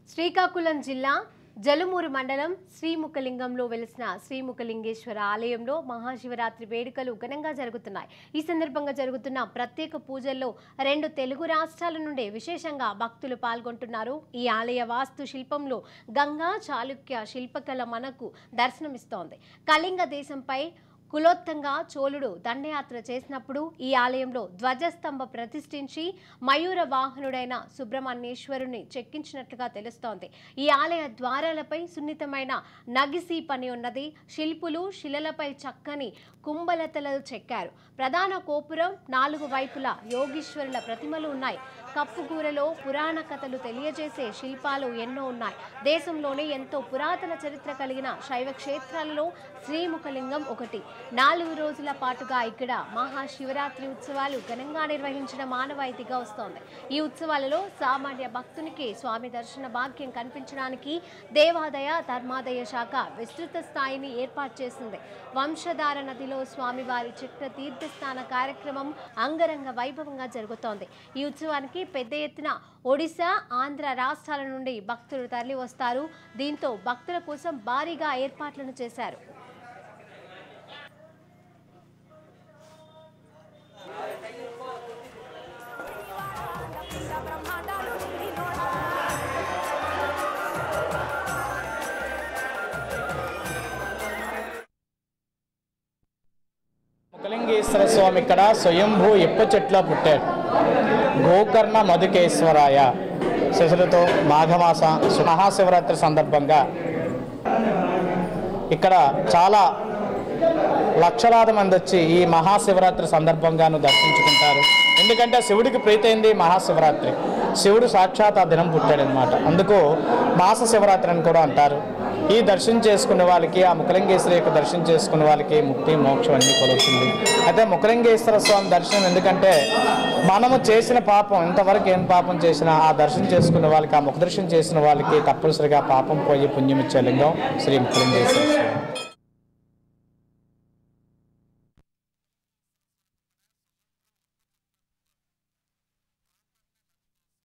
శ్రీకాకుళం జిల్లా జలుమూరు మండలం శ్రీముఖలింగంలో వెలిసిన శ్రీముఖలింగేశ్వర ఆలయంలో మహాశివరాత్రి వేడుకలు ఘనంగా జరుగుతున్నాయి ఈ సందర్భంగా జరుగుతున్న ప్రత్యేక పూజల్లో రెండు తెలుగు రాష్ట్రాల నుండి విశేషంగా భక్తులు పాల్గొంటున్నారు ఈ ఆలయ వాస్తు శిల్పంలో గంగా చాళుక్య శిల్పకళ మనకు దర్శనమిస్తోంది కళింగ దేశంపై కులోత్తంగా చోళుడు దండయాత్ర చేసినప్పుడు ఈ ఆలయంలో ధ్వజస్తంభ ప్రతిష్ఠించి మయూర వాహనుడైన సుబ్రహ్మణ్యేశ్వరుని చెక్కించినట్లుగా తెలుస్తోంది ఈ ఆలయ ద్వారాలపై సున్నితమైన నగిసి పని ఉన్నది శిల్పులు శిలలపై చక్కని కుంభలతలు చెక్కారు ప్రధాన గోపురం నాలుగు వైపులా యోగీశ్వరుల ప్రతిమలు ఉన్నాయి కప్పుకూరలో పురాణ కథలు తెలియజేసే శిల్పాలు ఎన్నో ఉన్నాయి దేశంలోనే ఎంతో పురాతన చరిత్ర కలిగిన శైవ క్షేత్రాలలో శ్రీముఖలింగం ఒకటి నాలుగు రోజుల పాటుగా ఇక్కడ మహాశివరాత్రి ఉత్సవాలు ఘనంగా నిర్వహించడం మానవాయితీగా వస్తోంది ఈ ఉత్సవాలలో సామాన్య భక్తునికి స్వామి దర్శన భాగ్యం కనిపించడానికి దేవాదాయ ధర్మాదాయ శాఖ విస్తృత స్థాయిని ఏర్పాటు చేసింది వంశధార నదిలో స్వామివారి చక్ర తీర్థస్నాన కార్యక్రమం అంగరంగ వైభవంగా జరుగుతోంది ఈ ఉత్సవానికి పెద్ద ఎత్తున ఒడిశా ఆంధ్ర రాష్ట్రాల నుండి భక్తులు తరలి వస్తారు దీంతో భక్తుల కోసం భారీగా ఏర్పాట్లను చేశారు ముఖలింగేశ్వర స్వామి ఇక్కడ స్వయంభూ ఇప్ప చెట్లో పుట్టాడు గోకర్ణ మధుకేశ్వరాయ శశులతో మాఘమాస మహాశివరాత్రి సందర్భంగా ఇక్కడ చాలా లక్షలాది మంది వచ్చి ఈ మహాశివరాత్రి సందర్భంగాను దర్శించుకుంటారు ఎందుకంటే శివుడికి ప్రీతైంది మహాశివరాత్రి శివుడు సాక్షాత్ ఆ దినం పుట్టాడనమాట అందుకు మాస శివరాత్రి అని కూడా అంటారు ఈ దర్శనం చేసుకునే వాళ్ళకి ఆ ముఖలింగేశ్వరి యొక్క దర్శనం చేసుకునే వాళ్ళకి ముక్తి మోక్షం అన్నీ కలుగుతుంది అయితే ముఖలింగేశ్వర స్వామి దర్శనం ఎందుకంటే మనము చేసిన పాపం ఇంతవరకు ఏం పాపం చేసినా ఆ దర్శనం చేసుకునే వాళ్ళకి ఆ ముఖ దర్శనం చేసిన వాళ్ళకి తప్పనిసరిగా పాపం పోయి పుణ్యం ఇచ్చే లింగం శ్రీ ముఖలింగేశ్వర స్వామి